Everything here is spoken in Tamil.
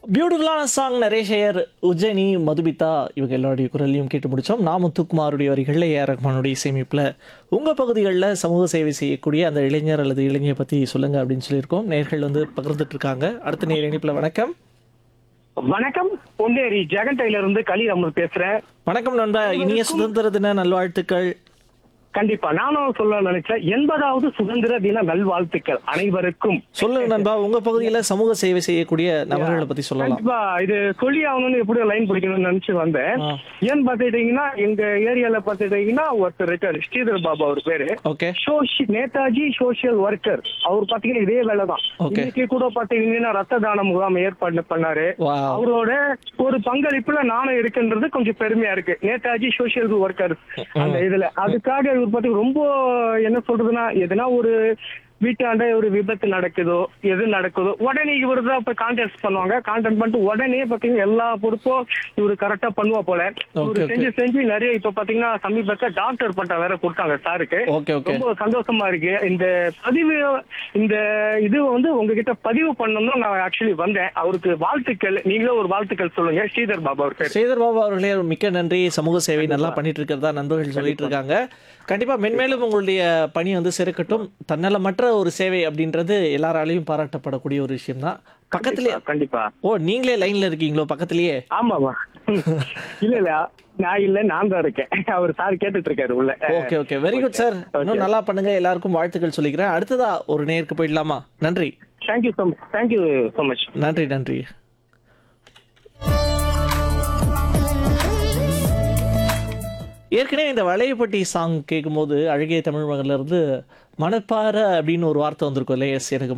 பியூட்டிஃபுல்லான சாங் நரேஷயர் உஜ்ஜனி மதுபிதா இவங்க எல்லாருடைய குரலையும் கேட்டு முடித்தோம் நான் முத்துக்குமாருடைய வரிகளில் ஏ ஆர் ரஹ்மானுடைய இசையமைப்பில் உங்கள் பகுதிகளில் சமூக சேவை செய்யக்கூடிய அந்த இளைஞர் அல்லது இளைஞரை பற்றி சொல்லுங்கள் அப்படின்னு சொல்லியிருக்கோம் நேர்கள் வந்து பகிர்ந்துட்டு இருக்காங்க அடுத்த நேர் இணைப்பில் வணக்கம் வணக்கம் பொன்னேரி ஜெகன் டெய்லர் இருந்து கலி அமர் பேசுறேன் வணக்கம் நண்பா இனிய சுதந்திர தின நல்வாழ்த்துக்கள் கண்டிப்பா நானும் சொல்ல நினைச்சேன் எண்பதாவது சுதந்திர தின நல்வாழ்த்துக்கள் அனைவருக்கும் சொல்லுங்க நண்பா உங்கள் பகுதியில் சமூக சேவை செய்யக்கூடிய நபர்களை பற்றி சொல்லலாம் கண்டிப்பா இது சொல்லி ஆகணும்னு எப்படி லைன் பிடிக்கணும்னு நினைச்சு வந்தேன் ஆ. ஏன்னு பாத்துட்டீங்கன்னா எங்க ஏரியால பாத்துட்டீங்கன்னா ஒருத்தர் இருக்காரு ஸ்ரீதர் பாபு அவர் பேரு ஓகே சோஷி நேதாஜி சோஷியல் ஒர்க்கர் அவர் பாத்தீங்கன்னா இதே வேலை தான் Okay. இன்னைக்கு கூட பாத்தீங்கன்னா ரத்த தான முகாம் ஏற்பாடு பண்ணாரு வா அவரோட ஒரு பங்களிப்புல நானும் இருக்குன்றது கொஞ்சம் பெருமையா இருக்கு நேதாஜி சோசியல் ஒர்க்கர் அந்த இதுல அதுக்காக இவர் பத்தி ரொம்ப என்ன சொல்றதுன்னா எதுனா ஒரு வீட்டாண்ட ஒரு விபத்து நடக்குதோ எது நடக்குதோ உடனே இவர் தான் இப்ப கான்டாக்ட் பண்ணுவாங்க கான்டாக்ட் பண்ணிட்டு உடனே பாத்தீங்கன்னா எல்லா பொறுப்பும் இவரு கரெக்டா பண்ணுவா போல Okay, இவரு okay. செஞ்சு செஞ்சு நிறைய இப்ப பாத்தீங்கன்னா சமீபத்துல டாக்டர் பட்டா வேற கொடுத்தாங்க சாருக்கு ஓகே ஓகே ரொம்ப சந்தோஷமா இருக்கு இந்த பதிவு இந்த இது வந்து உங்ககிட்ட பதிவு பண்ணணும்னு நான் ஆக்சுவலி வந்தேன் அவருக்கு வாழ்த்துக்கள் நீங்களும் ஒரு வாழ்த்துக்கள் சொல்லுங்க ஸ்ரீதர் பாபா அவர் பேர் ஸ்ரீதர் பாபு அவர்களே மிக்க நன்றி சமூக சேவை நல்லா பண்ணிட்டு இருக்கிறதா நண்பர்கள் சொல்லிட்டு இருக்காங்க கண்டிப்பா மென்மேலும் உங்களுடைய பணி வந்து சிறக்கட்டும் தன்னலமற்ற ஒரு சேவை அப்படின்றது எல்லாராலையும் பாராட்டப்படக்கூடிய ஒரு விஷயம் தான் பக்கத்திலே கண்டிப்பா ஓ நீங்களே லைன்ல இருக்கீங்களோ பக்கத்திலேயே ஆமாமா இல்ல இல்ல நான் இல்ல நான் தான் இருக்கேன் அவர் சார் கேட்டுட்டு இருக்காரு உள்ள okay okay very good sir இன்னும் நல்லா பண்ணுங்க எல்லாருக்கும் வாழ்த்துக்கள் சொல்லிக்கிறேன் அடுத்ததா ஒரு நேருக்கு போயிடலாமா நன்றி thank you so much thank you so much நன்றி நன்றி ஏற்கனவே இந்த வளையப்பட்டி சாங் கேட்கும்போது அழகிய தமிழ் மகன்ல இருந்து மணப்பாறை அப்படின்னு ஒரு வார்த்தை வந்திருக்கும் இல்லையா எஸ் எனக்கு